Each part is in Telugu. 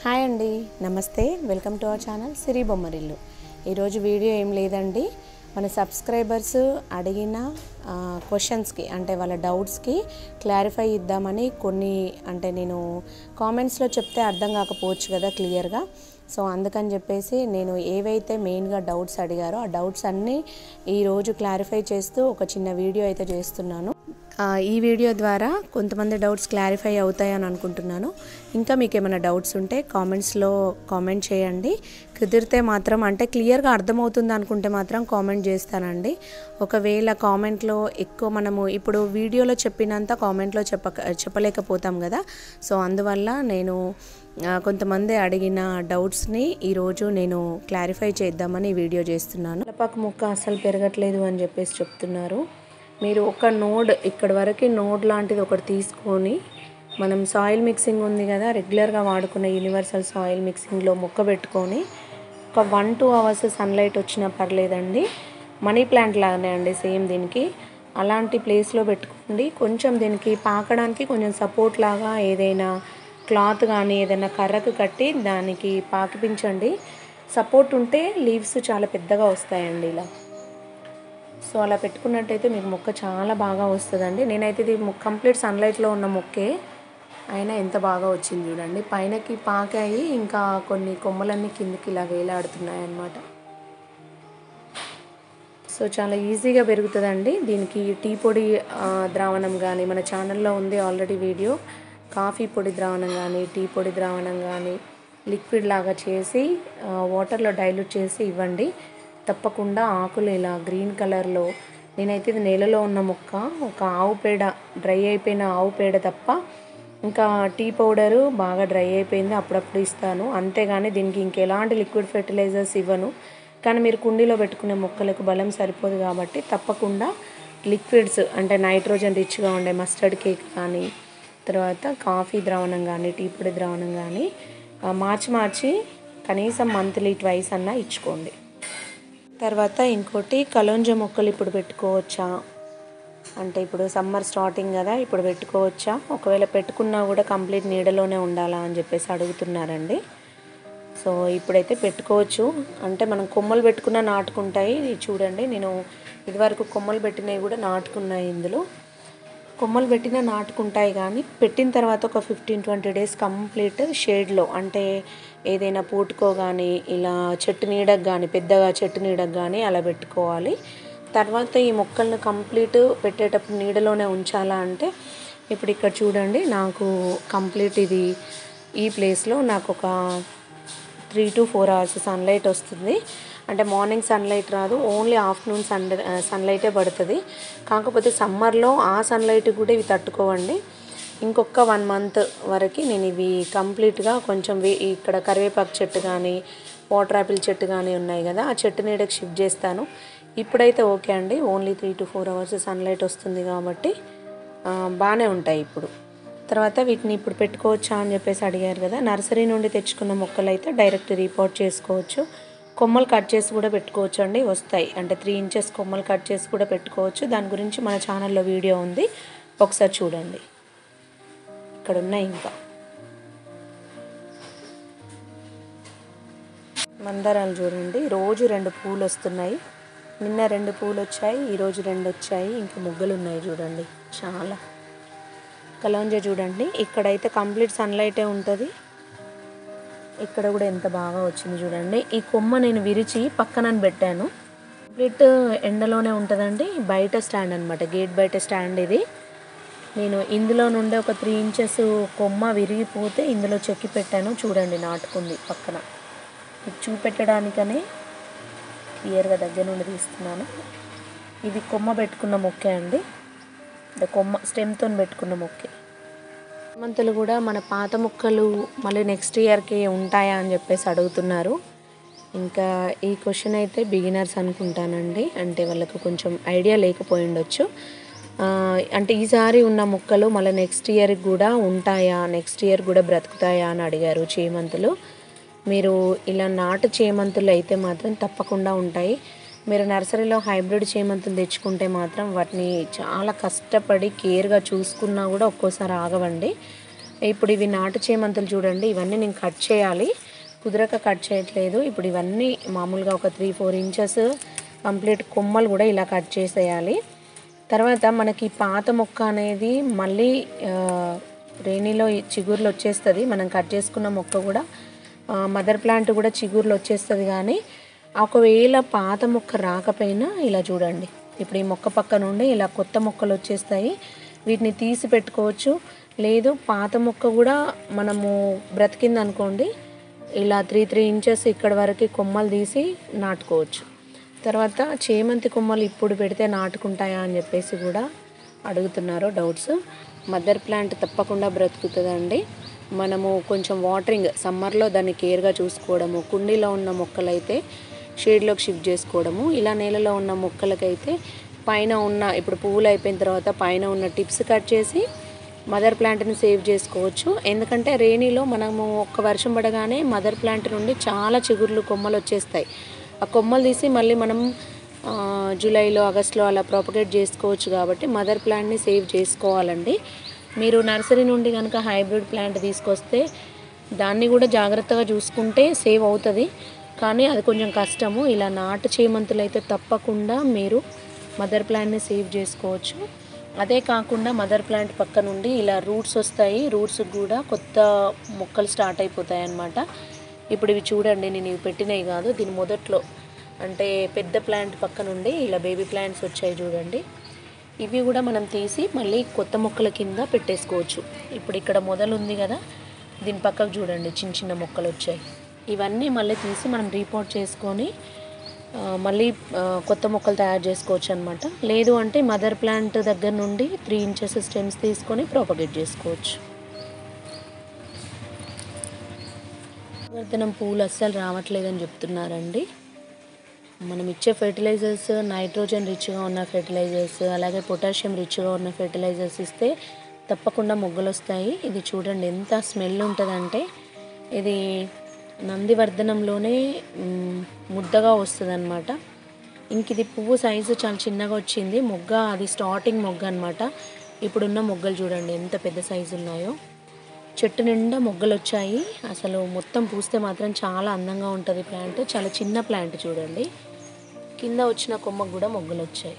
హాయ్ అండి నమస్తే welcome to our channel Siri Bommarillu ఈరోజు వీడియో ఏం లేదండి మన సబ్స్క్రైబర్స్ అడిగిన క్వశ్చన్స్కి అంటే వాళ్ళ డౌట్స్కి క్లారిఫై ఇద్దామని కొన్ని అంటే నేను కామెంట్స్లో చెప్తే అర్థం కాకపోవచ్చు కదా క్లియర్గా సో అందుకని చెప్పేసి నేను ఏవైతే మెయిన్గా డౌట్స్ అడిగారో ఆ డౌట్స్ అన్నీ ఈరోజు క్లారిఫై చేస్తూ ఒక చిన్న వీడియో అయితే చేస్తున్నాను ఆ, ఈ వీడియో ద్వారా కొంతమంది డౌట్స్ క్లారిఫై అవుతాయని అనుకుంటున్నాను ఇంకా మీకు ఏమైనా డౌట్స్ ఉంటే కామెంట్స్లో కామెంట్ చేయండి కుదిరితే మాత్రం అంటే క్లియర్గా అర్థమవుతుంది అనుకుంటే మాత్రం కామెంట్ చేస్తానండి ఒకవేళ కామెంట్లో ఎక్కువ మనము ఇప్పుడు వీడియోలో చెప్పినంత కామెంట్లో చెప్పక చెప్పలేకపోతాం కదా సో అందువల్ల నేను ఆ, కొంతమంది అడిగిన డౌట్స్ని ఈరోజు నేను క్లారిఫై చేద్దామని ఈ వీడియో చేస్తున్నాను తలపాకు ముక్క అసలు పెరగట్లేదు అని చెప్పేసి చెప్తున్నారు మీరు ఒక నోడ్ ఇక్కడ వరకు నోడ్ లాంటిది ఒకటి తీసుకొని మనం సాయిల్ మిక్సింగ్ ఉంది కదా రెగ్యులర్గా వాడుకునే యూనివర్సల్ సాయిల్ మిక్సింగ్లో మొక్క పెట్టుకొని ఒక వన్ టూ అవర్స్ సన్లైట్ వచ్చినా పర్లేదండి మనీ ప్లాంట్ లాగానే అండి సేమ్ దీనికి అలాంటి ప్లేస్లో పెట్టుకోండి కొంచెం దీనికి పాకడానికి కొంచెం సపోర్ట్ లాగా ఏదైనా క్లాత్ కానీ ఏదైనా కర్రకు కట్టి దానికి పాకిపించండి సపోర్ట్ ఉంటే లీవ్స్ చాలా పెద్దగా వస్తాయండి ఇలా సో అలా పెట్టుకున్నట్టయితే మీకు మొక్క చాలా బాగా వస్తుందండి నేనైతే ఇది కంప్లీట్ సన్లైట్లో ఉన్న మొక్కే అయినా ఎంత బాగా వచ్చింది చూడండి పైనకి పాకాయి ఇంకా కొన్ని కొమ్మలన్నీ కిందికి ఇలా వేలాడుతున్నాయి అన్నమాట సో చాలా ఈజీగా పెరుగుతుందండి దీనికి టీ పొడి ఆ, ద్రావణం కానీ మన ఛానల్లో ఉంది ఆల్రెడీ వీడియో కాఫీ పొడి ద్రావణం కానీ టీ పొడి ద్రావణం కానీ లిక్విడ్ లాగా చేసి ఆ, వాటర్లో డైల్యూట్ చేసి ఇవ్వండి తప్పకుండా ఆకులు ఇలా గ్రీన్ కలర్లో నేనైతే ఇది నేలలో ఉన్న మొక్క ఒక ఆవు పేడ డ్రై అయిపోయిన ఆవు పేడ తప్ప ఇంకా టీ పౌడరు బాగా డ్రై అయిపోయింది అప్పుడప్పుడు ఇస్తాను అంతేగాని దీనికి ఇంకెలాంటి లిక్విడ్ ఫెర్టిలైజర్స్ ఇవ్వను కానీ మీరు కుండీలో పెట్టుకునే మొక్కలకు బలం సరిపోదు కాబట్టి తప్పకుండా లిక్విడ్స్ అంటే నైట్రోజన్ రిచ్గా ఉండే మస్టర్డ్ కేక్ కానీ తర్వాత కాఫీ ద్రావణం కానీ టీ పొడి ద్రావణం కానీ ఆ, మార్చి మార్చి కనీసం మంత్లీ ట్వైస్ అన్నా ఇచ్చుకోండి తర్వాత ఇంకోటి కలోంజ మొక్కలు ఇప్పుడు పెట్టుకోవచ్చా అంటే ఇప్పుడు సమ్మర్ స్టార్టింగ్ కదా ఇప్పుడు పెట్టుకోవచ్చా ఒకవేళ పెట్టుకున్నా కూడా కంప్లీట్ నీడలోనే ఉండాలా అని చెప్పేసి అడుగుతున్నారండి సో ఇప్పుడైతే పెట్టుకోవచ్చు అంటే మనం కొమ్మలు పెట్టుకున్న నాటుకుంటాయి ఇది చూడండి నేను ఇదివరకు కొమ్మలు పెట్టినవి కూడా నాటుకున్నాయి ఇందులో కొమ్మలు పెట్టిన నాటుకుంటాయి కానీ పెట్టిన తర్వాత ఒక ఫిఫ్టీన్ ట్వంటీ డేస్ కంప్లీట్ షేడ్లో అంటే ఏదైనా పూటుకో కానీ ఇలా చెట్టు నీడకు కానీ పెద్దగా చెట్టు నీడకు కానీ అలా పెట్టుకోవాలి తర్వాత ఈ మొక్కలను కంప్లీట్ పెట్టేటప్పుడు నీడలోనే ఉంచాలా అంటే ఇప్పుడు ఇక్కడ చూడండి నాకు కంప్లీట్ ఇది ఈ ప్లేస్లో నాకు ఒక three to four hours sunlight వస్తుంది అంటే మార్నింగ్ సన్లైట్ రాదు ఓన్లీ ఆఫ్టర్నూన్ సన్ సన్లైటే పడుతుంది కాకపోతే సమ్మర్లో ఆ సన్లైట్ కూడా ఇవి తట్టుకోవండి ఇంకొక వన్ మంత్ వరకు నేను ఇవి కంప్లీట్గా కొంచెం వే ఇక్కడ కరివేపాకు చెట్టు కానీ వాటర్ యాపిల్ చెట్టు కానీ ఉన్నాయి కదా ఆ చెట్టు నీడకి షిఫ్ట్ చేస్తాను ఇప్పుడైతే ఓకే అండి only three to four hours sunlight వస్తుంది కాబట్టి ఆ, బాగానే ఉంటాయి ఇప్పుడు తర్వాత వీటిని ఇప్పుడు పెట్టుకోవచ్చా అని చెప్పేసి అడిగారు కదా నర్సరీ నుండి తెచ్చుకున్న మొక్కలు అయితే డైరెక్ట్ రీపోర్ట్ చేసుకోవచ్చు కొమ్మలు కట్ చేసి కూడా పెట్టుకోవచ్చు అండి వస్తాయి అంటే త్రీ ఇంచెస్ కొమ్మలు కట్ చేసి కూడా పెట్టుకోవచ్చు దాని గురించి మన ఛానల్లో వీడియో ఉంది ఒకసారి చూడండి ఇక్కడ ఉన్నాయి ఇంకా మందారాలు చూడండి రోజు రెండు పూలు వస్తున్నాయి నిన్న రెండు పూలు వచ్చాయి ఈరోజు రెండు వచ్చాయి ఇంకా ముగ్గులు ఉన్నాయి చూడండి చాలా కలోంజ చూడండి ఇక్కడైతే కంప్లీట్ సన్లైటే ఉంటుంది ఇక్కడ కూడా ఎంత బాగా వచ్చింది చూడండి ఈ కొమ్మ నేను విరిచి పక్కన పెట్టాను కంప్లీట్ ఎండలోనే ఉంటుందండి బయట స్టాండ్ అనమాట గేట్ బయట స్టాండ్ ఇది నేను ఇందులో నుండి ఒక త్రీ ఇంచెస్ కొమ్మ విరిగిపోతే ఇందులో చెక్కి పెట్టాను చూడండి నాటుకుంది పక్కన మీకు చూపెట్టడానికనే క్లియర్గా దగ్గర నుండి తీస్తున్నాను ఇది కొమ్మ పెట్టుకున్న మొక్కే అండి అంటే కొమ్మ స్టెమ్తో పెట్టుకున్న మొక్కే మంతులు కూడా మన పాత మొక్కలు మళ్ళీ నెక్స్ట్ ఇయర్కి ఉంటాయా అని చెప్పేసి అడుగుతున్నారు ఇంకా ఈ క్వశ్చన్ అయితే బిగినర్స్ అనుకుంటానండి అంటే వాళ్ళకు కొంచెం ఐడియా లేకపోయి ఉండొచ్చు ఆ, అంటే ఈసారి ఉన్న మొక్కలు మళ్ళీ నెక్స్ట్ ఇయర్కి కూడా ఉంటాయా నెక్స్ట్ ఇయర్ కూడా బ్రతుకుతాయా అని అడిగారు చేమంతులు మీరు ఇలా నాటు చేమంతులు అయితే మాత్రం తప్పకుండా ఉంటాయి మీరు నర్సరీలో హైబ్రిడ్ చేమంతులు తెచ్చుకుంటే మాత్రం వాటిని చాలా కష్టపడి కేర్గా చూసుకున్నా కూడా ఒక్కోసారి ఆగవండి ఇప్పుడు ఇవి నాటు చేమంతులు చూడండి ఇవన్నీ నేను కట్ చేయాలి కుదరక కట్ చేయట్లేదు ఇప్పుడు ఇవన్నీ మామూలుగా ఒక త్రీ ఫోర్ ఇంచెస్ కంప్లీట్ కొమ్మలు కూడా ఇలా కట్ చేసేయాలి తర్వాత మనకి పాత మొక్క అనేది మళ్ళీ ఆ, రేణిలో ఈ చిగుర్లు వచ్చేస్తుంది మనం కట్ చేసుకున్న మొక్క కూడా ఆ, మదర్ ప్లాంట్ కూడా చిగుర్లు వచ్చేస్తుంది కానీ ఒకవేళ పాత మొక్క రాకపోయినా ఇలా చూడండి ఇప్పుడు ఈ మొక్క పక్క నుండి ఇలా కొత్త మొక్కలు వచ్చేస్తాయి వీటిని తీసి పెట్టుకోవచ్చు లేదు పాత మొక్క కూడా మనము బ్రతికింది అనుకోండి ఇలా త్రీ త్రీ ఇంచెస్ ఇక్కడ వరకు కొమ్మలు తీసి నాటుకోవచ్చు తర్వాత చేమంతి కొమ్మలు ఇప్పుడు పెడితే నాటుకుంటాయా అని చెప్పేసి కూడా అడుగుతున్నారు డౌట్స్ మదర్ ప్లాంట్ తప్పకుండా బ్రతుకుతుందండి మనము కొంచెం వాటరింగ్ సమ్మర్లో దాన్ని కేర్గా చూసుకోవడము కుండీలో ఉన్న మొక్కలైతే షేడ్లోకి షిఫ్ట్ చేసుకోవడము ఇలా నేలలో ఉన్న మొక్కలకైతే పైన ఉన్న ఇప్పుడు పువ్వులు అయిపోయిన తర్వాత పైన ఉన్న టిప్స్ కట్ చేసి మదర్ ప్లాంట్ని సేవ్ చేసుకోవచ్చు ఎందుకంటే రేణిలో మనము ఒక్క వర్షం పడగానే మదర్ ప్లాంట్ నుండి చాలా చిగుర్లు కొమ్మలు వచ్చేస్తాయి ఆ కొమ్మలు తీసి మళ్ళీ మనం ఆ, జూలైలో ఆగస్ట్లో అలా ప్రాపగేట్ చేసుకోవచ్చు కాబట్టి మదర్ ప్లాంట్ని సేవ్ చేసుకోవాలండి మీరు నర్సరీ నుండి కనుక హైబ్రిడ్ ప్లాంట్ తీసుకొస్తే దాన్ని కూడా జాగ్రత్తగా చూసుకుంటే సేవ్ అవుతుంది కానీ అది కొంచెం కష్టము ఇలా నాటు చేమంతులు అయితే తప్పకుండా మీరు మదర్ ప్లాంట్ని సేవ్ చేసుకోవచ్చు అదే కాకుండా మదర్ ప్లాంట్ పక్క నుండి ఇలా రూట్స్ వస్తాయి రూట్స్ కూడా కొత్త మొక్కలు స్టార్ట్ అయిపోతాయి అన్నమాట ఇప్పుడు ఇవి చూడండి నేను ఇవి పెట్టినవి కాదు దీని మొదట్లో అంటే పెద్ద ప్లాంట్ పక్క నుండి ఇలా బేబీ ప్లాంట్స్ వచ్చాయి చూడండి ఇవి కూడా మనం తీసి మళ్ళీ కొత్త మొక్కల కింద పెట్టేసుకోవచ్చు ఇప్పుడు ఇక్కడ మొదలు ఉంది కదా దీని పక్కకు చూడండి చిన్న చిన్న మొక్కలు వచ్చాయి ఇవన్నీ మళ్ళీ తీసి మనం రీపోర్ట్ చేసుకొని ఆ, మళ్ళీ ఆ, కొత్త మొక్కలు తయారు చేసుకోవచ్చు అనమాట లేదు అంటే మదర్ ప్లాంట్ దగ్గర నుండి త్రీ ఇంచెస్ స్టెమ్స్ తీసుకొని ప్రాపగేట్ చేసుకోవచ్చు వర్ధనం పూలు అస్సలు రావట్లేదని చెప్తున్నారండి మనం ఇచ్చే ఫెర్టిలైజర్స్ నైట్రోజన్ రిచ్గా ఉన్న ఫెర్టిలైజర్స్ అలాగే పొటాషియం రిచ్గా ఉన్న ఫెర్టిలైజర్స్ ఇస్తే తప్పకుండా మొగ్గలు వస్తాయి ఇది చూడండి ఎంత స్మెల్ ఉంటుందంటే ఇది నందివర్ధనంలోనే మ్, ముద్దగా వస్తుంది అనమాట ఇంక ఇది పువ్వు సైజు చాలా చిన్నగా వచ్చింది మొగ్గ అది స్టార్టింగ్ మొగ్గ అనమాట ఇప్పుడున్న మొగ్గలు చూడండి ఎంత పెద్ద సైజు ఉన్నాయో చెట్టు నిండా మొగ్గలు వచ్చాయి అసలు మొత్తం పూస్తే మాత్రం చాలా అందంగా ఉంటుంది ప్లాంట్ చాలా చిన్న ప్లాంట్ చూడండి కింద వచ్చిన కొమ్మకు కూడా మొగ్గలు వచ్చాయి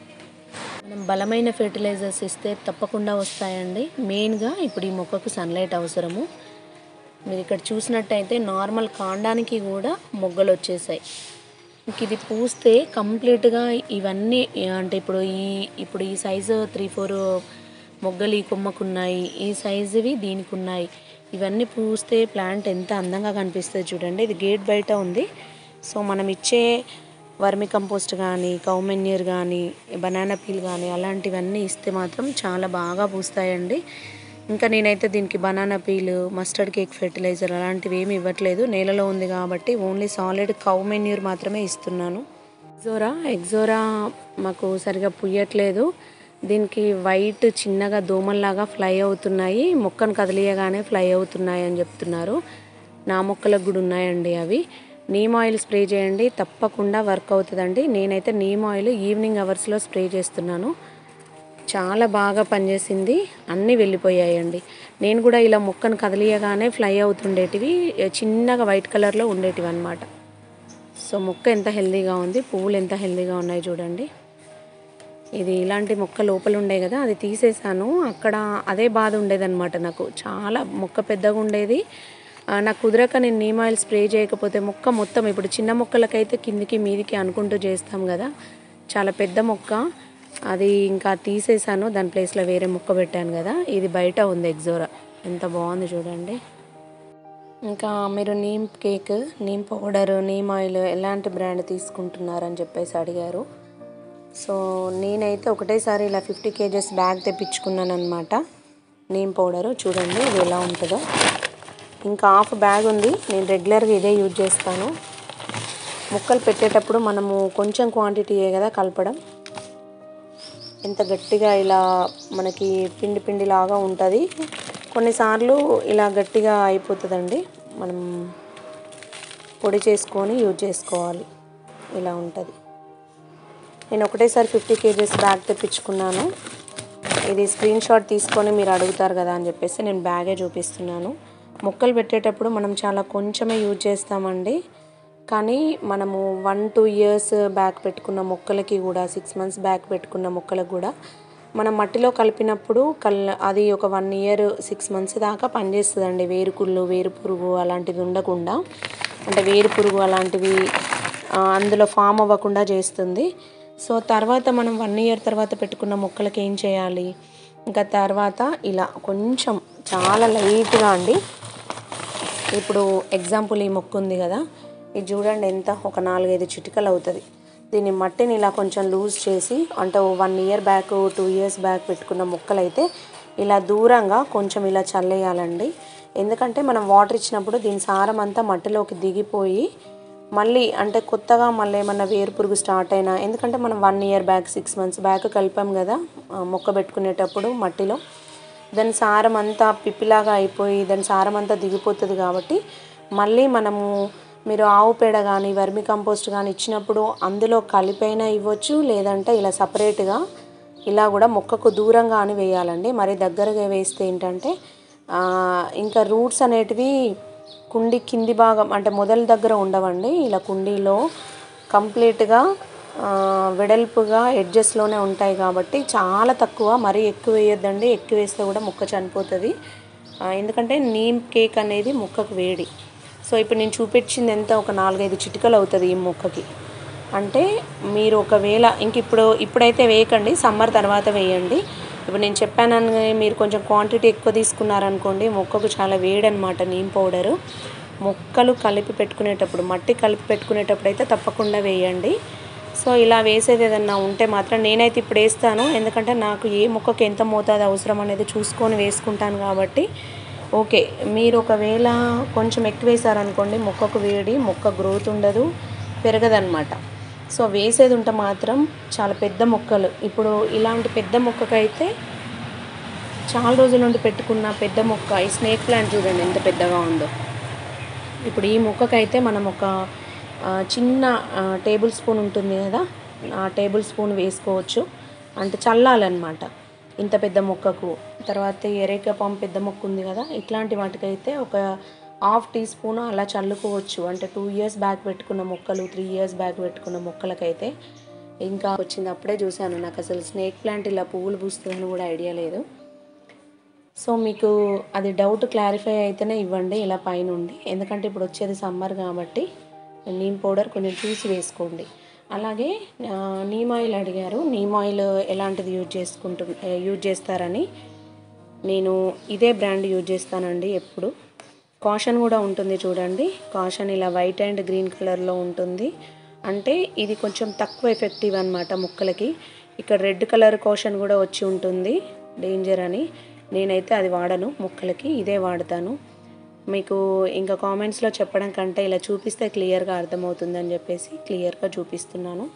మనం బలమైన ఫెర్టిలైజర్స్ ఇస్తే తప్పకుండా వస్తాయండి మెయిన్గా ఇప్పుడు ఈ మొక్కకు సన్లైట్ అవసరము మీరు ఇక్కడ చూసినట్టయితే నార్మల్ కాండానికి కూడా మొగ్గలు వచ్చేసాయి ఇంక ఇది పూస్తే కంప్లీట్గా ఇవన్నీ అంటే ఇప్పుడు ఈ ఇప్పుడు ఈ సైజు త్రీ ఫోర్ మొగ్గలు ఈ కొమ్మకు ఉన్నాయి ఈ సైజువి దీనికి ఉన్నాయి ఇవన్నీ పూస్తే ప్లాంట్ ఎంత అందంగా కనిపిస్తుంది చూడండి ఇది గేట్ బయట ఉంది సో మనం ఇచ్చే వర్మి కంపోస్ట్ కానీ కౌమెన్యూర్ కానీ బనానా పీల్ కానీ అలాంటివన్నీ ఇస్తే మాత్రం చాలా బాగా పూస్తాయండి ఇంకా నేనైతే దీనికి banana peel mustard cake fertiliser అలాంటివి ఏమి ఇవ్వట్లేదు నేలలో ఉంది కాబట్టి ఓన్లీ సాలిడ్ కౌ మెన్యూర్ మాత్రమే ఇస్తున్నాను ఎగ్జోరా ఎగ్జోరా మాకు సరిగా పుయ్యట్లేదు దీనికి వైట్ చిన్నగా దోమల్లాగా ఫ్లై అవుతున్నాయి మొక్కను కదిలియగానే ఫ్లై అవుతున్నాయి అని చెప్తున్నారు నా మొక్కలకు కూడా ఉన్నాయండి అవి నీమ్ ఆయిల్ స్ప్రే చేయండి తప్పకుండా వర్క్ అవుతుందండి నేనైతే నీమ్ ఆయిల్ ఈవినింగ్ అవర్స్లో స్ప్రే చేస్తున్నాను చాలా బాగా పనిచేసింది అన్నీ వెళ్ళిపోయాయండి నేను కూడా ఇలా మొక్కను కదిలియగానే ఫ్లై అవుతుండేటివి చిన్నగా వైట్ కలర్లో ఉండేటివి అనమాట సో మొక్క ఎంత హెల్దీగా ఉంది పువ్వులు ఎంత హెల్దీగా ఉన్నాయి చూడండి ఇది ఇలాంటి మొక్క లోపల ఉండే కదా అది తీసేసాను అక్కడ అదే బాధ ఉండేదన్నమాట నాకు చాలా మొక్క పెద్దగా ఉండేది ఆ, నాకు కుదరక నేను నీమ్ ఆయిల్ స్ప్రే చేయకపోతే మొక్క మొత్తం ఇప్పుడు చిన్న మొక్కలకైతే కిందికి మీదికి అనుకుంటూ చేస్తాం కదా చాలా పెద్ద మొక్క అది ఇంకా తీసేసాను దాని ప్లేస్లో వేరే మొక్క పెట్టాను కదా ఇది బయట ఉంది ఎగ్జోరా ఎంత బాగుంది చూడండి ఇంకా మీరు neem cake neem powder neem oil ఎలాంటి బ్రాండ్ తీసుకుంటున్నారని చెప్పేసి అడిగారు సో నేనైతే ఒకటేసారి ఇలా ఫిఫ్టీ కేజెస్ బ్యాగ్ తెప్పించుకున్నాను అనమాట నీమ్ పౌడరు చూడండి ఇది ఎలా ఉంటుందో ఇంకా హాఫ్ బ్యాగ్ ఉంది నేను రెగ్యులర్గా ఇదే యూజ్ చేస్తాను ముక్కలు పెట్టేటప్పుడు మనము కొంచెం క్వాంటిటీయే కదా కలపడం ఎంత గట్టిగా ఇలా మనకి పిండి పిండి లాగా ఉంటుంది కొన్నిసార్లు ఇలా గట్టిగా అయిపోతుందండి మనం పొడి చేసుకొని యూజ్ చేసుకోవాలి ఇలా ఉంటుంది నేను ఒకటేసారి ఫిఫ్టీ కేజెస్ బ్యాగ్ తెప్పించుకున్నాను ఇది స్క్రీన్ షాట్ తీసుకొని మీరు అడుగుతారు కదా అని చెప్పేసి నేను బ్యాగే చూపిస్తున్నాను మొక్కలు పెట్టేటప్పుడు మనం చాలా కొంచెమే యూజ్ చేస్తామండి కానీ మనము వన్ టూ ఇయర్స్ బ్యాక్ పెట్టుకున్న మొక్కలకి కూడా సిక్స్ మంత్స్ బ్యాక్ పెట్టుకున్న మొక్కలకు కూడా మనం మట్టిలో కలిపినప్పుడు కల్ అది ఒక వన్ ఇయర్ సిక్స్ మంత్స్ దాకా పనిచేస్తుందండి వేరుకుళ్ళు వేరు పురుగు అలాంటివి ఉండకుండా అంటే వేరు పురుగు అలాంటివి ఆ, అందులో ఫామ్ అవ్వకుండా చేస్తుంది సో తర్వాత మనం వన్ ఇయర్ తర్వాత పెట్టుకున్న మొక్కలకి ఏం చేయాలి ఇంకా తర్వాత ఇలా కొంచెం చాలా లైట్గా అండి ఇప్పుడు ఎగ్జాంపుల్ ఈ మొక్క ఉంది కదా ఇది చూడండి ఎంత ఒక నాలుగైదు చిటికలు అవుతుంది దీన్ని మట్టిని ఇలా కొంచెం లూజ్ చేసి అంటే one year back two years back పెట్టుకున్న మొక్కలైతే ఇలా దూరంగా కొంచెం ఇలా చల్లేయాలండి ఎందుకంటే మనం వాటర్ ఇచ్చినప్పుడు దీని సారం అంతా మట్టిలోకి దిగిపోయి మళ్ళీ అంటే కొత్తగా మళ్ళీ ఏమన్నా వేరు పురుగు స్టార్ట్ అయినా ఎందుకంటే మనం one year back six months back కలిపాం కదా ఆ, మొక్క పెట్టుకునేటప్పుడు మట్టిలో దాని సారం అంతా పిప్పిలాగా అయిపోయి దాని సారం అంతా దిగిపోతుంది కాబట్టి మళ్ళీ మనము మీరు ఆవు పేడ కానీ వర్మి కంపోస్ట్ కానీ ఇచ్చినప్పుడు అందులో కలిపైనా ఇవ్వచ్చు లేదంటే ఇలా సపరేట్గా ఇలా కూడా మొక్కకు దూరంగా అని వేయాలండి మరి దగ్గరగా వేస్తే ఏంటంటే ఆ, ఇంకా రూట్స్ అనేటివి కుండి కింది భాగం అంటే మొదల దగ్గర ఉండవండి ఇలా కుండీలో కంప్లీట్గా ఆ, వెడల్పుగా ఎడ్జెస్లోనే ఉంటాయి కాబట్టి చాలా తక్కువ మరీ ఎక్కువ వేయొద్దండి ఎక్కువ వేస్తే కూడా మొక్క చనిపోతుంది ఆ, ఎందుకంటే నీమ్ కేక్ అనేది మొక్కకు వేడి సో ఇప్పుడు నేను చూపించింది ఎంత ఒక నాలుగైదు చిటికలు అవుతుంది ఈ మొక్కకి అంటే మీరు ఒకవేళ ఇంక ఇప్పుడు ఇప్పుడైతే వేయకండి సమ్మర్ తర్వాత వేయండి ఇప్పుడు నేను చెప్పానని మీరు కొంచెం క్వాంటిటీ ఎక్కువ తీసుకున్నారనుకోండి మొక్కకు చాలా వేడి అనమాట నీమ్ పౌడరు మొక్కలు కలిపి పెట్టుకునేటప్పుడు మట్టి కలిపి పెట్టుకునేటప్పుడు అయితే తప్పకుండా వేయండి సో ఇలా వేసేది ఏదన్నా ఉంటే మాత్రం నేనైతే ఇప్పుడు వేస్తాను ఎందుకంటే నాకు ఏ మొక్కకి ఎంత మోతాదు అవసరం అనేది చూసుకొని వేసుకుంటాను కాబట్టి ఓకే మీరు ఒకవేళ కొంచెం ఎక్కువ వేసారనుకోండి మొక్కకు వేడి మొక్క గ్రోత్ ఉండదు పెరగదనమాట సో వేసేది ఉంటే మాత్రం చాలా పెద్ద మొక్కలు ఇప్పుడు ఇలాంటి పెద్ద మొక్కకైతే చాలా రోజుల నుండి పెట్టుకున్న పెద్ద మొక్క ఈ స్నేక్ ప్లాంట్ చూడండి ఎంత పెద్దగా ఉందో ఇప్పుడు ఈ మొక్కకైతే మనం ఒక ఆ, చిన్న ఆ, టేబుల్ స్పూన్ ఉంటుంది కదా ఆ టేబుల్ స్పూన్ వేసుకోవచ్చు అంటే చల్లాలన్నమాట ఇంత పెద్ద మొక్కకు తర్వాత ఎరేక పంప్ పెద్ద మొక్క ఉంది కదా ఇట్లాంటి వాటికైతే ఒక హాఫ్ టీ స్పూన్ అలా చల్లుకోవచ్చు అంటే టూ ఇయర్స్ బ్యాక్ పెట్టుకున్న మొక్కలు త్రీ ఇయర్స్ బ్యాక్ పెట్టుకున్న మొక్కలకైతే ఇంకా వచ్చింది అప్పుడే చూశాను నాకు అసలు స్నేక్ ప్లాంట్ ఇలా పువ్వులు పూస్తుందని కూడా ఐడియా లేదు సో మీకు అది డౌట్ క్లారిఫై అయితేనే ఇవ్వండి ఇలా పైనుండి ఎందుకంటే ఇప్పుడు వచ్చేది సమ్మర్ కాబట్టి నీమ్ పౌడర్ కొంచెం చూసి వేసుకోండి అలాగే ఆ, నీమ్ ఆయిల్ అడిగారు నీమ్ ఆయిల్ ఎలాంటిది యూజ్ చేసుకుంటు యూజ్ చేస్తారని నేను ఇదే బ్రాండ్ యూజ్ చేస్తానండి ఎప్పుడు కాషన్ కూడా ఉంటుంది చూడండి కాషన్ ఇలా వైట్ అండ్ గ్రీన్ కలర్లో ఉంటుంది అంటే ఇది కొంచెం తక్కువ ఎఫెక్టివ్ అనమాట ముక్కలకి ఇక్కడ రెడ్ కలర్ కాషన్ కూడా వచ్చి ఉంటుంది డేంజర్ అని నేనైతే అది వాడను ముక్కలకి ఇదే వాడతాను మీకు ఇంకా కామెంట్స్లో చెప్పడం కంటే ఇలా చూపిస్తే క్లియర్గా అర్థమవుతుందని చెప్పేసి క్లియర్గా చూపిస్తున్నాను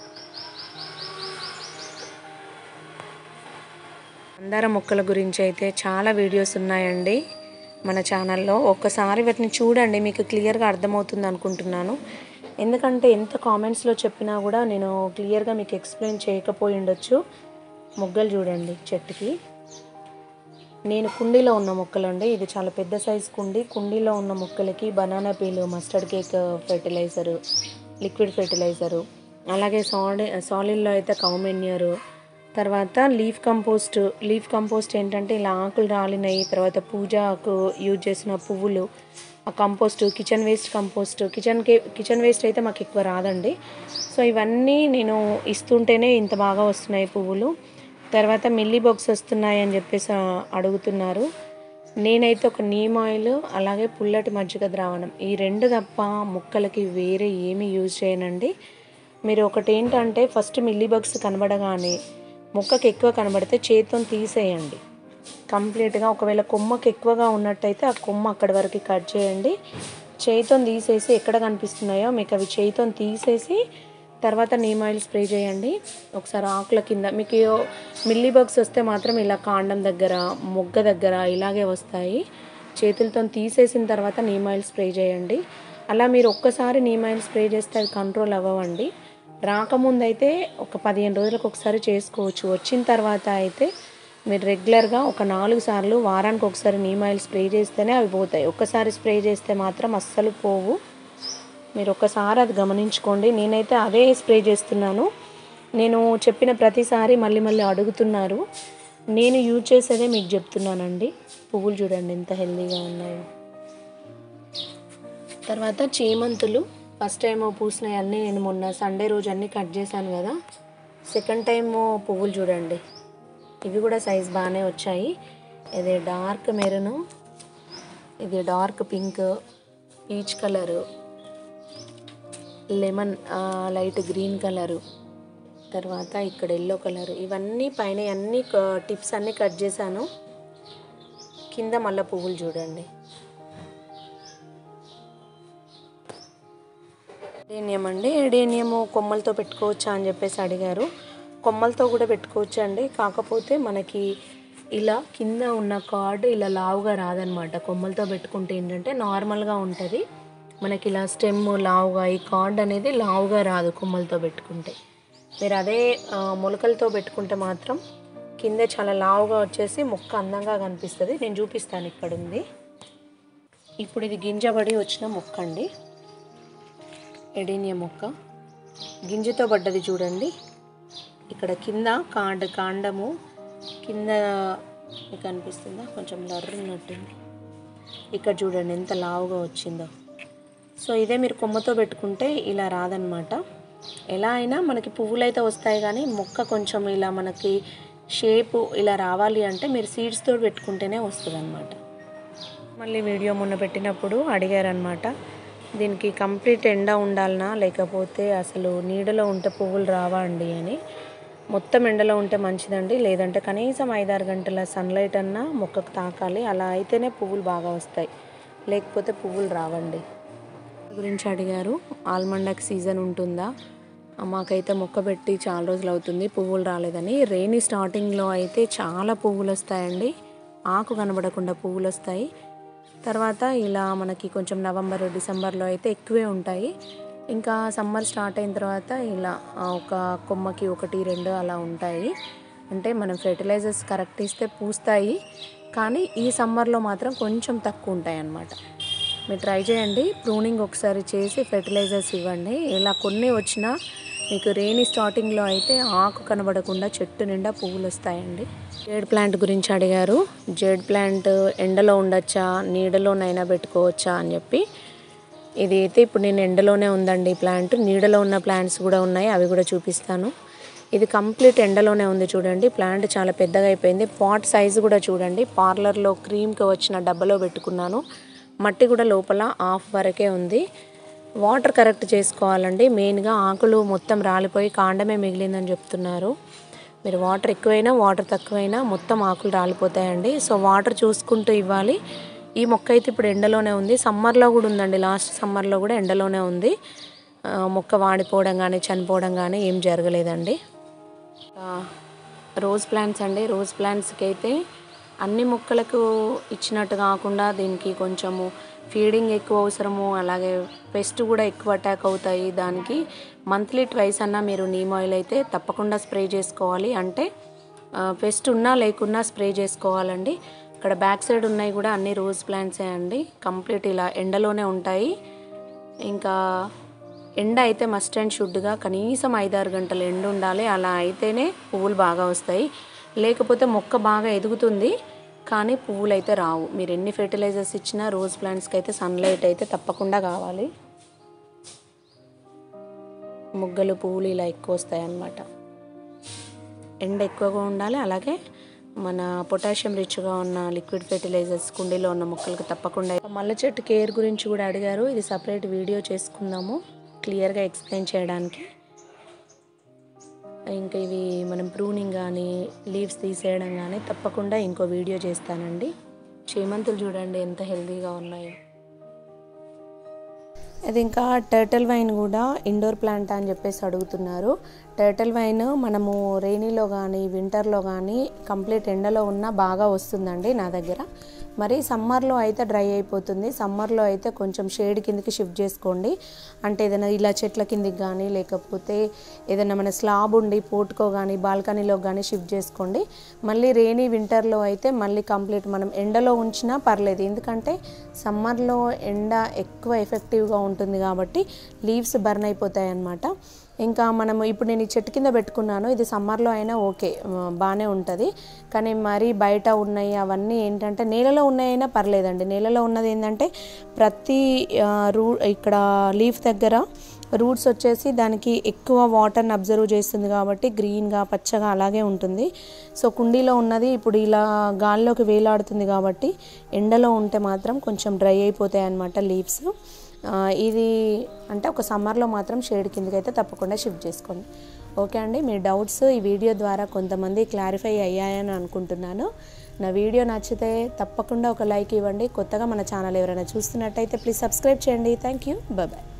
మందార మొక్కల గురించి అయితే చాలా వీడియోస్ ఉన్నాయండి మన ఛానల్లో ఒక్కసారి వాటిని చూడండి మీకు క్లియర్గా అర్థమవుతుంది అనుకుంటున్నాను ఎందుకంటే ఎంత కామెంట్స్లో చెప్పినా కూడా నేను క్లియర్గా మీకు ఎక్స్ప్లెయిన్ చేయకపోయి ఉండొచ్చు మొగ్గలు చూడండి చెట్టుకి నేను కుండీలో ఉన్న మొక్కలండి ఇది చాలా పెద్ద సైజ్ కుండీ కుండీలో ఉన్న మొక్కలకి banana peel mustard cake fertiliser liquid fertiliser అలాగే సాలి సాలిడ్లో అయితే కౌమెన్యరు తర్వాత లీఫ్ కంపోస్ట్ లీఫ్ కంపోస్ట్ ఏంటంటే ఇలా ఆకులు రాలినాయి తర్వాత పూజకు యూజ్ చేసిన పువ్వులు ఆ కంపోస్ట్ కిచెన్ వేస్ట్ కంపోస్ట్ కిచెన్కి కిచెన్ వేస్ట్ అయితే మాకు ఎక్కువ రాదండి సో ఇవన్నీ నేను ఇస్తుంటేనే ఇంత బాగా వస్తున్నాయి పువ్వులు తర్వాత మిల్లీ బాక్స్ వస్తున్నాయి అని చెప్పేసి ఆ, అడుగుతున్నారు నేనైతే ఒక నీమ్ ఆయిల్ అలాగే పుల్లటి మజ్జిగ ద్రావణం ఈ రెండు తప్ప మొక్కలకి వేరే ఏమీ యూజ్ చేయనండి మీరు ఒకటి ఏంటంటే ఫస్ట్ మిల్లీ బగ్స్ కనబడగానే మొక్కకి ఎక్కువ కనబడితే చేతితో తీసేయండి కంప్లీట్గా ఒకవేళ కొమ్మకి ఎక్కువగా ఉన్నట్టయితే ఆ కొమ్మ అక్కడి వరకు కట్ చేయండి చేయితో తీసేసి ఎక్కడ కనిపిస్తున్నాయో మీకు అవి చేయితో తీసేసి తర్వాత నీమ్ ఆయిల్ స్ప్రే చేయండి ఒకసారి ఆకుల కింద మీకు మిల్లీ బగ్స్ వస్తే మాత్రం ఇలా కాండం దగ్గర మొగ్గ దగ్గర ఇలాగే వస్తాయి చేతులతో తీసేసిన తర్వాత నీమ్ ఆయిల్ స్ప్రే చేయండి అలా మీరు ఒక్కసారి నీమ్ ఆయిల్ స్ప్రే చేస్తే అది కంట్రోల్ అవ్వవండి రాకముందు అయితే ఒక పదిహేను రోజులకు ఒకసారి చేసుకోవచ్చు వచ్చిన తర్వాత అయితే మీరు రెగ్యులర్గా ఒక నాలుగు సార్లు వారానికి ఒకసారి నీమ్ ఆయిల్ స్ప్రే చేస్తేనే అవి పోతాయి ఒక్కసారి స్ప్రే చేస్తే మాత్రం అస్సలు పోవు మీరు ఒక్కసారి అది గమనించుకోండి నేనైతే అదే స్ప్రే చేస్తున్నాను నేను చెప్పిన ప్రతిసారి మళ్ళీ మళ్ళీ అడుగుతున్నారు నేను యూజ్ చేసేదే మీకు చెప్తున్నానండి పువ్వులు చూడండి ఎంత హెల్దీగా ఉన్నాయో తర్వాత చేమంతులు ఫస్ట్ టైం పూసినాయి అన్నీ నేను మొన్న సండే రోజు అన్నీ కట్ చేశాను కదా సెకండ్ టైం పువ్వులు చూడండి ఇవి కూడా సైజ్ బాగానే వచ్చాయి ఇది డార్క్ మెరూన్ ఇది dark pink peach colour lemon light green colour తర్వాత ఇక్కడ ఎల్లో కలర్ ఇవన్నీ పైన అన్ని టిప్స్ అన్నీ కట్ చేశాను కింద మళ్ళీ పువ్వులు చూడండి ఎడేనియం అండి ఎడేనియము కొమ్మలతో పెట్టుకోవచ్చా అని చెప్పేసి అడిగారు కొమ్మలతో కూడా పెట్టుకోవచ్చు అండి కాకపోతే మనకి ఇలా కింద ఉన్న కార్డ్ ఇలా లావుగా రాదనమాట కొమ్మలతో పెట్టుకుంటే ఏంటంటే నార్మల్గా ఉంటుంది మనకి ఇలా స్టెమ్ లావుగా ఈ కార్డ్ అనేది లావుగా రాదు కొమ్మలతో పెట్టుకుంటే మీరు అదే ఆ, మొలకలతో పెట్టుకుంటే మాత్రం కింద చాలా లావుగా వచ్చేసి మొక్క అందంగా కనిపిస్తుంది నేను చూపిస్తాను ఇక్కడ ఉంది ఇప్పుడు ఇది గింజబడి వచ్చిన మొక్క అండి ఎడీనియా మొక్క గింజతో పడ్డది చూడండి ఇక్కడ కింద కాండ కాండము కింద మీకు కనిపిస్తుందా కొంచెం లర్రున్నట్టుంది ఇక్కడ చూడండి ఎంత లావుగా వచ్చిందో సో ఇదే మీరు కొమ్మతో పెట్టుకుంటే ఇలా రాదనమాట ఎలా అయినా మనకి పువ్వులు అయితే వస్తాయి కానీ మొక్క కొంచెం ఇలా మనకి షేపు ఇలా రావాలి అంటే మీరు సీడ్స్తో పెట్టుకుంటేనే వస్తుంది అనమాట మళ్ళీ వీడియో మొన్న పెట్టినప్పుడు అడిగారనమాట దీనికి కంప్లీట్ ఎండ ఉండాలనా లేకపోతే అసలు నీడలో ఉంటే పువ్వులు రావా అండి అని మొత్తం ఎండలో ఉంటే మంచిదండి లేదంటే కనీసం ఐదారు గంటల సన్లైట్ అన్నా మొక్కకు తాకాలి అలా అయితేనే పువ్వులు బాగా వస్తాయి లేకపోతే పువ్వులు రావండి గురించి అడిగారు ఆల్మండాకి సీజన్ ఉంటుందా మాకైతే మొక్క పెట్టి చాలా రోజులు అవుతుంది పువ్వులు రాలేదని రెయినీ స్టార్టింగ్లో అయితే చాలా పువ్వులు వస్తాయండి ఆకు కనబడకుండా పువ్వులు వస్తాయి తర్వాత ఇలా మనకి కొంచెం నవంబర్ డిసెంబర్లో అయితే ఎక్కువే ఉంటాయి ఇంకా సమ్మర్ స్టార్ట్ అయిన తర్వాత ఇలా ఆ, ఒక కొమ్మకి ఒకటి రెండు అలా ఉంటాయి అంటే మనం ఫెర్టిలైజర్స్ కరెక్ట్ ఇస్తే పూస్తాయి కానీ ఈ సమ్మర్లో మాత్రం కొంచెం తక్కువ ఉంటాయి అన్నమాట మీరు ట్రై చేయండి ప్రూనింగ్ ఒకసారి చేసి ఫెర్టిలైజర్స్ ఇవ్వండి ఇలా కొన్ని వచ్చినా మీకు రెయినీ స్టార్టింగ్లో అయితే ఆకు కనబడకుండా చెట్టు నిండా పువ్వులు వస్తాయండి జేడ్ ప్లాంట్ గురించి అడిగారు జేడ్ ప్లాంట్ ఎండలో ఉండొచ్చా నీడలోనైనా పెట్టుకోవచ్చా అని చెప్పి ఇది అయితే ఇప్పుడు నేను ఎండలోనే ఉందండి ఈ ప్లాంట్ నీడలో ఉన్న ప్లాంట్స్ కూడా ఉన్నాయి అవి కూడా చూపిస్తాను ఇది కంప్లీట్ ఎండలోనే ఉంది చూడండి ప్లాంట్ చాలా పెద్దగా అయిపోయింది పాట్ సైజు కూడా చూడండి పార్లర్లో క్రీమ్కి వచ్చిన డబ్బాలో పెట్టుకున్నాను మట్టి కూడా లోపల హాఫ్ వరకే ఉంది వాటర్ కరెక్ట్ చేసుకోవాలండి మెయిన్గా ఆకులు మొత్తం రాలిపోయి కాండమే మిగిలిందని చెప్తున్నారు మీరు వాటర్ ఎక్కువైనా వాటర్ తక్కువైనా మొత్తం ఆకులు రాలిపోతాయండి సో వాటర్ చూసుకుంటూ ఇవ్వాలి ఈ మొక్క అయితే ఇప్పుడు ఎండలోనే ఉంది సమ్మర్లో కూడా ఉందండి లాస్ట్ సమ్మర్లో కూడా ఎండలోనే ఉంది ఆ, మొక్క వాడిపోవడం కానీ చనిపోవడం కానీ ఏం జరగలేదండి ఆ, రోజ్ ప్లాంట్స్ అండి రోజ్ ప్లాంట్స్కి అయితే అన్ని మొక్కలకు ఇచ్చినట్టు కాకుండా దీనికి కొంచెము ఫీడింగ్ ఎక్కువ అవసరము అలాగే పెస్ట్ కూడా ఎక్కువ అటాక్ అవుతాయి దానికి మంత్లీ ట్వైస్ అన్నా మీరు నీమ్ ఆయిల్ అయితే తప్పకుండా స్ప్రే చేసుకోవాలి అంటే పెస్ట్ ఉన్నా లేకున్నా స్ప్రే చేసుకోవాలండి ఇక్కడ బ్యాక్ సైడ్ ఉన్నాయి కూడా అన్ని రోజ్ ప్లాంట్సే అండి కంప్లీట్ ఇలా ఎండలోనే ఉంటాయి ఇంకా ఎండ అయితే మస్ట్ అండ్ షుడ్గా కనీసం ఐదారు గంటలు ఎండ ఉండాలి అలా అయితేనే పువ్వులు బాగా వస్తాయి లేకపోతే మొక్క బాగా ఎదుగుతుంది కానీ పువ్వులు అయితే రావు మీరు ఎన్ని ఫెర్టిలైజర్స్ ఇచ్చినా రోజ్ ప్లాంట్స్కి అయితే సన్లైట్ అయితే తప్పకుండా కావాలి మొగ్గలు పువ్వులు ఇలా ఎక్కువ వస్తాయి అన్నమాట ఎండ ఎక్కువగా ఉండాలి అలాగే మన పొటాషియం రిచ్గా ఉన్న లిక్విడ్ ఫెర్టిలైజర్స్ కుండీలో ఉన్న మొక్కలకు తప్పకుండా మల్లె చెట్టు కేర్ గురించి కూడా అడిగారు ఇది సపరేట్ వీడియో చేసుకుందాము క్లియర్గా ఎక్స్ప్లెయిన్ చేయడానికి ఇంకా ఇవి మనం ప్రూనింగ్ కానీ లీవ్స్ తీసేయడం కానీ తప్పకుండా ఇంకో వీడియో చేస్తానండి చేమంతులు చూడండి ఎంత హెల్తీగా ఉన్నాయో అది ఇంకా టర్టల్ వైన్ కూడా ఇండోర్ ప్లాంట్ అని చెప్పేసి అడుగుతున్నారు టర్టల్ వైన్ మనము రెయినీలో కానీ వింటర్లో కానీ కంప్లీట్ ఎండలో ఉన్న బాగా వస్తుందండి నా దగ్గర మరి సమ్మర్లో అయితే డ్రై అయిపోతుంది సమ్మర్లో అయితే కొంచెం షేడ్ కిందకి షిఫ్ట్ చేసుకోండి అంటే ఏదైనా ఇలా చెట్ల కిందికి కానీ లేకపోతే ఏదైనా మన స్లాబ్ ఉండి పోర్టుకో కానీ బాల్కనీలో కానీ షిఫ్ట్ చేసుకోండి మళ్ళీ రెయినీ వింటర్లో అయితే మళ్ళీ కంప్లీట్ మనం ఎండలో ఉంచినా పర్లేదు ఎందుకంటే సమ్మర్లో ఎండ ఎక్కువ ఎఫెక్టివ్గా ఉంటుంది కాబట్టి లీవ్స్ బర్న్ అయిపోతాయి అన్నమాట ఇంకా మనము ఇప్పుడు నేను ఈ చెట్టు కింద పెట్టుకున్నాను ఇది సమ్మర్లో అయినా ఓకే బాగానే ఉంటుంది కానీ మరీ బయట ఉన్నాయి అవన్నీ ఏంటంటే నేలలో ఉన్నాయైనా పర్లేదండి నేలలో ఉన్నది ఏంటంటే ప్రతి ఆ, రూ ఇక్కడ లీఫ్ దగ్గర రూట్స్ వచ్చేసి దానికి ఎక్కువ వాటర్ని అబ్జర్వ్ చేస్తుంది కాబట్టి గ్రీన్గా పచ్చగా అలాగే ఉంటుంది సో కుండీలో ఉన్నది ఇప్పుడు ఇలా గాల్లోకి వేలాడుతుంది కాబట్టి ఎండలో ఉంటే మాత్రం కొంచెం డ్రై అయిపోతాయి అన్నమాట లీవ్స్ ఆ, ఇది అంటే ఒక సమ్మర్లో మాత్రం షేడ్ కిందకి అయితే తప్పకుండా షిఫ్ట్ చేసుకోండి ఓకే అండి మీ డౌట్స్ ఈ వీడియో ద్వారా కొంతమంది క్లారిఫై అయ్యాయని అనుకుంటున్నాను నా వీడియో నచ్చితే తప్పకుండా ఒక లైక్ ఇవ్వండి కొత్తగా మన ఛానల్ ఎవరైనా చూస్తున్నట్టయితే ప్లీజ్ సబ్స్క్రైబ్ చేయండి థ్యాంక్ యూ బాయ్